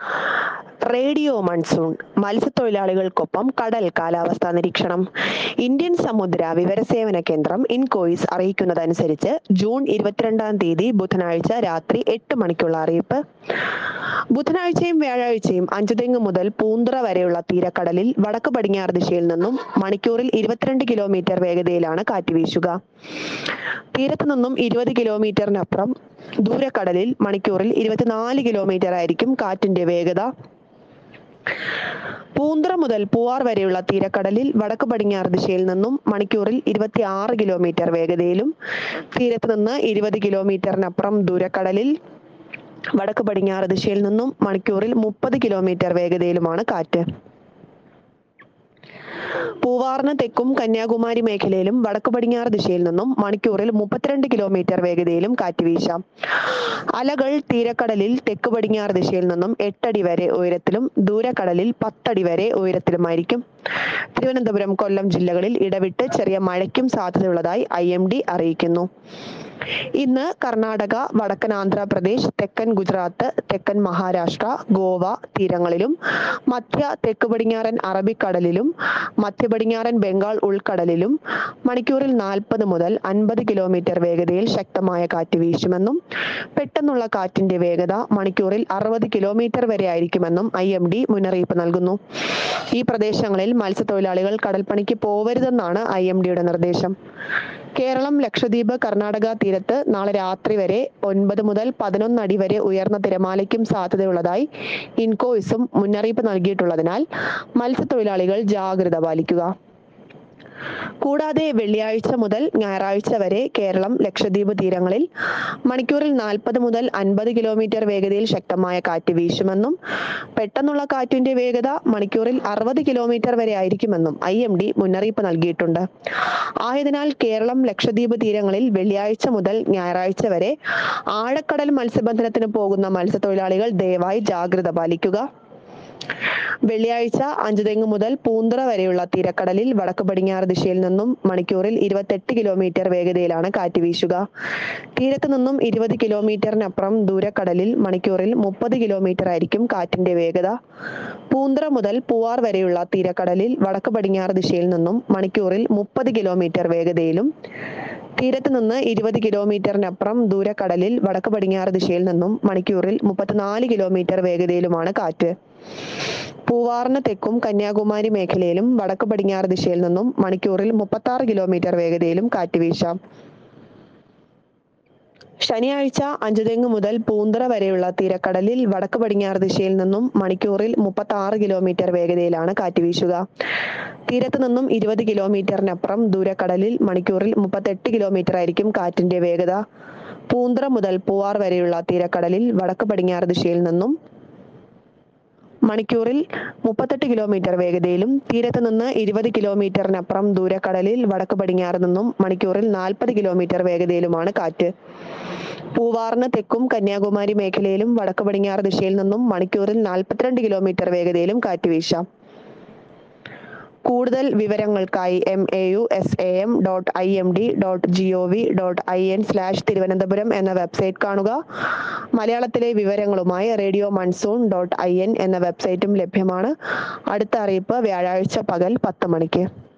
radio monsoon മത്സ്യത്തൊഴിലാളികൾക്കൊപ്പം കടൽ കാലാവസ്ഥാ നിരീക്ഷണം ഇന്ത്യൻ സമുദ്ര വിവരസേവന കേന്ദ്രം ഇൻകോയിസ് അറിയിക്കുന്നതനുസരിച്ച് ജൂൺ ഇരുപത്തിരണ്ടാം തീയതി ബുധനാഴ്ച രാത്രി എട്ട് മണിക്കുള്ള അറിയിപ്പ് ബുധനാഴ്ചയും വ്യാഴാഴ്ചയും അഞ്ചുതെങ്ങ് മുതൽ പൂന്തുറ വരെയുള്ള തീരക്കടലിൽ വടക്ക് പടിഞ്ഞാറ് ദിശയിൽ നിന്നും മണിക്കൂറിൽ ഇരുപത്തിരണ്ട് കിലോമീറ്റർ വേഗതയിലാണ് കാറ്റ് വീശുക തീരത്ത് നിന്നും ഇരുപത് കിലോമീറ്ററിനപ്പുറം ദൂരക്കടലിൽ മണിക്കൂറിൽ ഇരുപത്തിനാല് കിലോമീറ്റർ ആയിരിക്കും കാറ്റിന്റെ വേഗത പൂന്തുറ മുതൽ പൂവാർ വരെയുള്ള തീരക്കടലിൽ വടക്ക് പടിഞ്ഞാറ് ദിശയിൽ നിന്നും മണിക്കൂറിൽ ഇരുപത്തി ആറ് കിലോമീറ്റർ വേഗതയിലും തീരത്ത് നിന്ന് ഇരുപത് കിലോമീറ്ററിനപ്പുറം ദൂരക്കടലിൽ വടക്ക് പടിഞ്ഞാറ് ദിശയിൽ നിന്നും മണിക്കൂറിൽ മുപ്പത് കിലോമീറ്റർ വേഗതയിലുമാണ് കാറ്റ് പൂവാറിന് തെക്കും കന്യാകുമാരി മേഖലയിലും വടക്ക് പടിഞ്ഞാറ് ദിശയിൽ നിന്നും മണിക്കൂറിൽ മുപ്പത്തിരണ്ട് കിലോമീറ്റർ വേഗതയിലും കാറ്റ് വീശാം അലകൾ തീരക്കടലിൽ തെക്ക് പടിഞ്ഞാറ് ദിശയിൽ നിന്നും എട്ടടി വരെ ഉയരത്തിലും ദൂരക്കടലിൽ പത്തടി വരെ ഉയരത്തിലുമായിരിക്കും തിരുവനന്തപുരം കൊല്ലം ജില്ലകളിൽ ഇടവിട്ട് ചെറിയ മഴയ്ക്കും സാധ്യതയുള്ളതായി ഐ എം ഡി അറിയിക്കുന്നു ഇന്ന് കർണാടക വടക്കൻ ആന്ധ്രാപ്രദേശ് തെക്കൻ ഗുജറാത്ത് തെക്കൻ മഹാരാഷ്ട്ര ഗോവ തീരങ്ങളിലും മധ്യ തെക്ക് പടിഞ്ഞാറൻ അറബിക്കടലിലും മധ്യ പടിഞ്ഞാറൻ ബംഗാൾ ഉൾക്കടലിലും മണിക്കൂറിൽ നാൽപ്പത് മുതൽ അൻപത് കിലോമീറ്റർ വേഗതയിൽ ശക്തമായ കാറ്റ് വീശുമെന്നും പെട്ടെന്നുള്ള കാറ്റിന്റെ വേഗത മണിക്കൂറിൽ അറുപത് കിലോമീറ്റർ വരെ ആയിരിക്കുമെന്നും ഐ എം ഡി മുന്നറിയിപ്പ് നൽകുന്നു ഈ പ്രദേശങ്ങളിൽ മത്സ്യത്തൊഴിലാളികൾ കടൽപ്പണിക്ക് പോവരുതെന്നാണ് ഐ എം ഡിയുടെ നിർദ്ദേശം കേരളം ലക്ഷദ്വീപ് കർണാടക തീരത്ത് നാളെ രാത്രി വരെ ഒൻപത് മുതൽ പതിനൊന്ന് അടി വരെ ഉയർന്ന തിരമാലയ്ക്കും സാധ്യതയുള്ളതായി ഇൻകോയിസും മുന്നറിയിപ്പ് നൽകിയിട്ടുള്ളതിനാൽ മത്സ്യത്തൊഴിലാളികൾ ജാഗ്രത പാലിക്കുക കൂടാതെ വെള്ളിയാഴ്ച മുതൽ ഞായറാഴ്ച വരെ കേരളം ലക്ഷദ്വീപ് തീരങ്ങളിൽ മണിക്കൂറിൽ നാൽപ്പത് മുതൽ അൻപത് കിലോമീറ്റർ വേഗതയിൽ ശക്തമായ കാറ്റ് വീശുമെന്നും പെട്ടെന്നുള്ള കാറ്റിന്റെ വേഗത മണിക്കൂറിൽ അറുപത് കിലോമീറ്റർ വരെ ആയിരിക്കുമെന്നും ഐ എം ഡി മുന്നറിയിപ്പ് നൽകിയിട്ടുണ്ട് ആയതിനാൽ കേരളം ലക്ഷദ്വീപ് തീരങ്ങളിൽ വെള്ളിയാഴ്ച മുതൽ ഞായറാഴ്ച വരെ ആഴക്കടൽ മത്സ്യബന്ധനത്തിന് പോകുന്ന മത്സ്യത്തൊഴിലാളികൾ ദയവായി ജാഗ്രത പാലിക്കുക വെള്ളിയാഴ്ച അഞ്ചുതെങ്ങ് മുതൽ പൂന്തുറ വരെയുള്ള തീരക്കടലിൽ വടക്ക് പടിഞ്ഞാറ് ദിശയിൽ നിന്നും മണിക്കൂറിൽ ഇരുപത്തെട്ട് കിലോമീറ്റർ വേഗതയിലാണ് കാറ്റ് വീശുക തീരത്ത് നിന്നും ഇരുപത് കിലോമീറ്ററിനപ്പുറം ദൂരക്കടലിൽ മണിക്കൂറിൽ മുപ്പത് കിലോമീറ്റർ ആയിരിക്കും കാറ്റിന്റെ വേഗത പൂന്തുറ മുതൽ പൂവാർ വരെയുള്ള തീരക്കടലിൽ വടക്ക് പടിഞ്ഞാറ് ദിശയിൽ നിന്നും മണിക്കൂറിൽ മുപ്പത് കിലോമീറ്റർ വേഗതയിലും തീരത്ത് നിന്ന് ഇരുപത് കിലോമീറ്ററിനപ്പുറം ദൂരക്കടലിൽ വടക്ക് പടിഞ്ഞാറ് ദിശയിൽ നിന്നും മണിക്കൂറിൽ മുപ്പത്തിനാല് കിലോമീറ്റർ വേഗതയിലുമാണ് കാറ്റ് പൂവാറിന് തെക്കും കന്യാകുമാരി മേഖലയിലും വടക്ക് പടിഞ്ഞാറ് ദിശയിൽ നിന്നും മണിക്കൂറിൽ മുപ്പത്തി ആറ് കിലോമീറ്റർ വേഗതയിലും കാറ്റ് വീശാം ശനിയാഴ്ച അഞ്ചുതെങ്ങ് മുതൽ പൂന്തറ വരെയുള്ള തീരക്കടലിൽ വടക്ക് പടിഞ്ഞാറ് ദിശയിൽ നിന്നും മണിക്കൂറിൽ മുപ്പത്തി ആറ് കിലോമീറ്റർ വേഗതയിലാണ് കാറ്റ് വീശുക തീരത്ത് നിന്നും ഇരുപത് കിലോമീറ്ററിനപ്പുറം ദൂരക്കടലിൽ മണിക്കൂറിൽ മുപ്പത്തെട്ട് കിലോമീറ്റർ ആയിരിക്കും കാറ്റിന്റെ വേഗത പൂന്തറ മുതൽ പൂവാർ വരെയുള്ള തീരക്കടലിൽ വടക്ക് പടിഞ്ഞാറ് ദിശയിൽ നിന്നും മണിക്കൂറിൽ മുപ്പത്തെട്ട് കിലോമീറ്റർ വേഗതയിലും തീരത്ത് നിന്ന് ഇരുപത് കിലോമീറ്ററിനപ്പുറം ദൂരക്കടലിൽ വടക്ക് പടിഞ്ഞാറ് നിന്നും മണിക്കൂറിൽ നാൽപ്പത് കിലോമീറ്റർ വേഗതയിലുമാണ് കാറ്റ് പൂവാറിന് തെക്കും കന്യാകുമാരി മേഖലയിലും വടക്ക് പടിഞ്ഞാറ് ദിശയിൽ നിന്നും മണിക്കൂറിൽ നാൽപ്പത്തിരണ്ട് കിലോമീറ്റർ വേഗതയിലും കാറ്റ് വീശാം കൂടുതൽ വിവരങ്ങൾക്കായി M A U S A M dot I M D dot G O V dot I N slash Thiruvananthapuram എന്ന വെബ്സൈറ്റ് കാണുക മലയാളത്തിലെ വിവരങ്ങളുമായി radio monsoon dot I N എന്ന വെബ്സൈറ്റും ലഭ്യമാണ് അടുത്ത അറിയിപ്പ് വ്യാഴാഴ്ച പകൽ പത്ത് മണിക്ക്